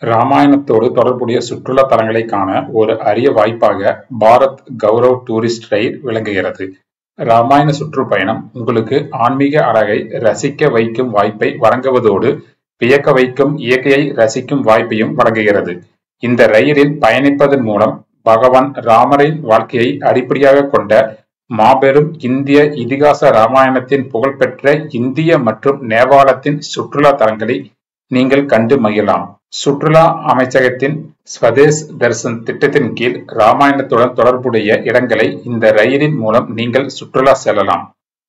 ராமாயணத்தோடு தொடர்புடைய சுற்றுலா தலங்களை காண ஒரு அரிய வாய்ப்பாக பாரத் கௌரவ் டூரிஸ்ட் ரயில் விளங்குகிறது. ராமாயண சுற்றுப்பயணம் உங்களுக்கு ஆன்மீக அழகை ரசிக்க வைக்கும் வாய்ப்பை வழங்குவதோடு, வியக்க வைக்கும் இயற்கையை ரசிக்கும் வாய்ப்பையும் வழங்குகிறது. இந்த ரயிலில் பயணிப்பதன் மூலம் பகவான் ராமரின் வாழ்க்கையை அடிப்படையாகக் கொண்ட மாபெரும் இந்திய இதிகாச ராமாயணத்தின் புகழ்பெற்ற இந்திய மற்றும் நேபாளத்தின் சுற்றுலா தலங்களை நீங்கள் கண்டு மகிழலாம். சுற்றுலா அமைச்சகத்தின் ஸ்வதேஷ் தர்ஷன் திட்டத்தின் கீழ் ராமாயணத்துடன் தொடர்புடைய இடங்களை இந்த ரயிலின் மூலம் நீங்கள் சுற்றுலா செல்லலாம்.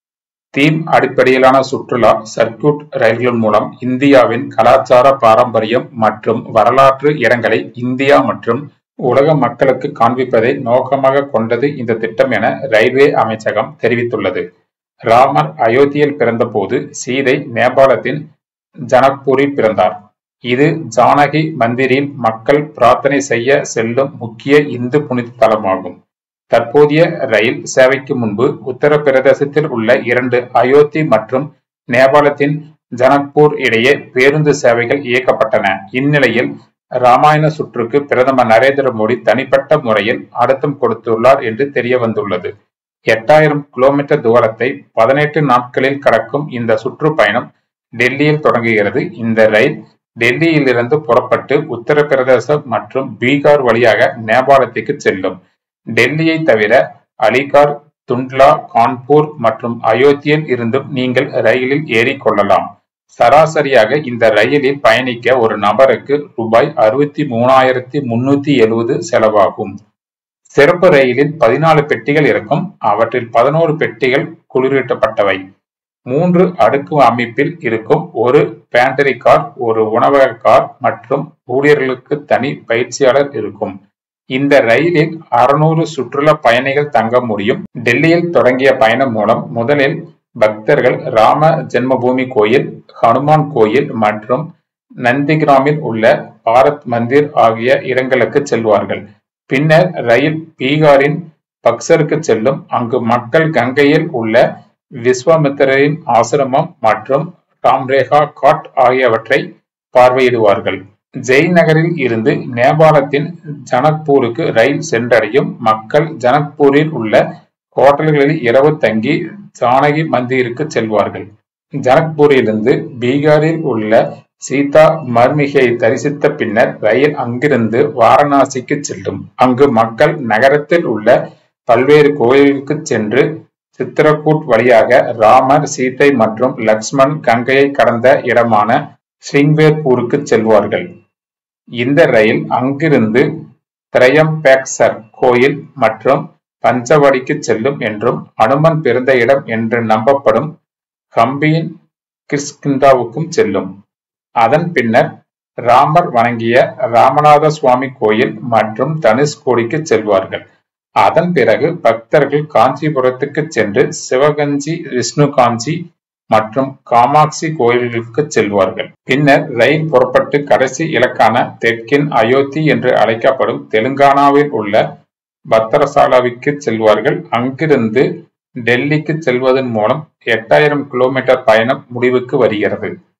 தீம் அடிப்படையிலான சுற்றுலா சர்க்யூட் ரயில்கள் மூலம் இந்தியாவின் கலாச்சார பாரம்பரியம் மற்றும் வரலாற்று இடங்களை இந்தியா மற்றும் உலக மக்களுக்கு காண்பிப்பதை நோக்கமாக கொண்டது இந்த திட்டம் என ரயில்வே அமைச்சகம் தெரிவித்துள்ளது. ராமர் அயோத்தியில் பிறந்தபோது சீதை நேபாளத்தின் ஜனக்பூரில் பிறந்தார். இது ஜானகி மந்திரில் மக்கள் பிரார்த்தனை செய்ய செல்லும் முக்கிய இந்து புனித தலமாகும். தற்போதைய ரயில் சேவைக்கு முன்பு உத்தரப்பிரதேசத்தில் உள்ள இரண்டு அயோத்தி மற்றும் நேபாளத்தின் ஜனக்பூர் இடையே பேருந்து சேவைகள் இயக்கப்பட்டன. இந்நிலையில் ராமாயண சுற்றுக்கு பிரதமர் நரேந்திர மோடி தனிப்பட்ட முறையில் அழுத்தம் கொடுத்துள்ளார் என்று தெரியவந்துள்ளது. எட்டாயிரம் கிலோமீட்டர் தூரத்தை பதினெட்டு நாட்களில் கடக்கும் இந்த சுற்றுப்பயணம் டெல்லியில் தொடங்குகிறது. இந்த ரயில் டெல்லியிலிருந்து புறப்பட்டு உத்தரப்பிரதேசம் மற்றும் பீகார் வழியாக நேபாளத்திற்கு செல்லும். டெல்லியை தவிர அலிகார், துண்ட்லா, கான்பூர் மற்றும் அயோத்தியில் இருந்தும் நீங்கள் ரயிலில் ஏறிக் கொள்ளலாம். சராசரியாக இந்த ரயிலில் பயணிக்க ஒரு நபருக்கு ரூபாய் அறுபத்தி மூணாயிரத்தி முன்னூத்தி எழுபது செலவாகும். சிறப்பு ரயிலில் பதினாலு பெட்டிகள் இருக்கும். அவற்றில் பதினோரு பெட்டிகள் குளிரூட்டப்பட்டவை. மூன்று அடுக்கு அமைப்பில் இருக்கும். ஒரு பேன்ட்ரி கார், ஒரு உணவக கார் மற்றும் ஊழியர்களுக்கு தனி பயிற்சியாளர் இருக்கும். இந்த ரயிலில் அறுநூறு சுற்றுலா பயணிகள் தங்க முடியும். டெல்லியில் தொடங்கிய பயணம் மூலம் முதலில் பக்தர்கள் ராம ஜென்மபூமி கோயில், ஹனுமான் கோயில் மற்றும் நந்திகிராமில் உள்ள பாரத் மந்திர் ஆகிய இடங்களுக்கு செல்வார்கள். பின்னர் ரயில் பீகாரின் பக்சருக்கு செல்லும். அங்கு மக்கள் கங்கையில் உள்ள விஸ்வாமித்திரரின் ஆசிரமம் மற்றும் ராம்ரேகா காட் ஆகியவற்றை பார்வையிடுவார்கள். ஜெய்நகரில் இருந்து நேபாளத்தின் ஜனக்பூருக்கு ரயில் சென்றடையும். மக்கள் ஜனக்பூரில் உள்ள ஹோட்டல்களில் இரவு தங்கி ஜானகி மந்திருக்கு செல்வார்கள். ஜனக்பூரிலிருந்து பீகாரில் உள்ள சீதா மர்மிகையை தரிசித்த பின்னர் ரயில் அங்கிருந்து வாரணாசிக்கு செல்லும். அங்கு மக்கள் நகரத்தில் உள்ள பல்வேறு கோயில்களுக்கு சென்று சித்ரகூட் வழியாக ராமர், சீதை மற்றும் லக்ஷ்மண் கங்கையை கடந்த இடமான ஸ்ரிங்வேர்பூருக்கு செல்வார்கள். இந்த ரயில் அங்கிருந்து திரையம்பேக்சர் கோயில் மற்றும் பஞ்சவடிக்கு செல்லும் என்றும் அனுமன் பிறந்த இடம் என்று நம்பப்படும் ஹம்பியின் கிஷ்கிந்தாவுக்கும் செல்லும். அதன் பின்னர் ராமர் வணங்கிய ராமநாத சுவாமி கோயில் மற்றும் தனுஷ்கோடிக்கு செல்வார்கள். அதன் பிறகு பக்தர்கள் காஞ்சிபுரத்துக்கு சென்று சிவகஞ்சி, விஷ்ணுகாஞ்சி மற்றும் காமாட்சி கோயில்களுக்கு செல்வார்கள். பின்னர் ரயில் புறப்பட்டு கடைசி இலக்கான தெற்கின் அயோத்தி என்று அழைக்கப்படும் தெலுங்கானாவில் உள்ள பத்திரசாலாவிற்கு செல்வார்கள். அங்கிருந்து டெல்லிக்கு செல்வதன் மூலம் எட்டாயிரம் கிலோமீட்டர் பயணம் முடிவுக்கு வருகிறது.